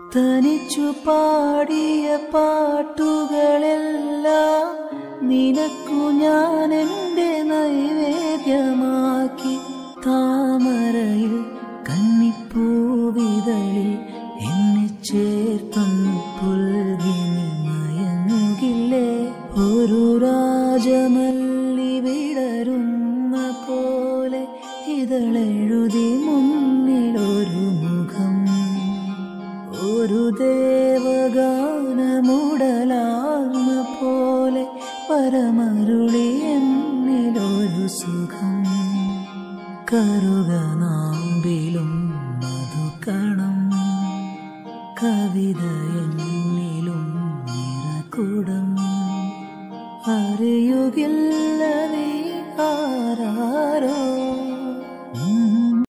തനിച്ചു പാടിയ പാട്ടുകളെല്ലാം നിനക്കു ഞാൻ എൻ്റെ നൈവേദ്യമാക്കി താമരയിൽ കന്നിപ്പൂവിതളിൽ എന്നെ ചേർത്തൊന്നു പുൽകി നീ മയങ്ങുകില്ലേ ഒരു രാജമല്ലി വിടരുന്ന പോലെ ഇതളെഴുതി മുന്നിലൊരു മുഖം ഒരു ദേവഗാനമുടലാർന്ന പോലെ പരമരുളി എന്നിലൊരു സുഖം കറുക നാമ്പിലും മധുകണം കവിത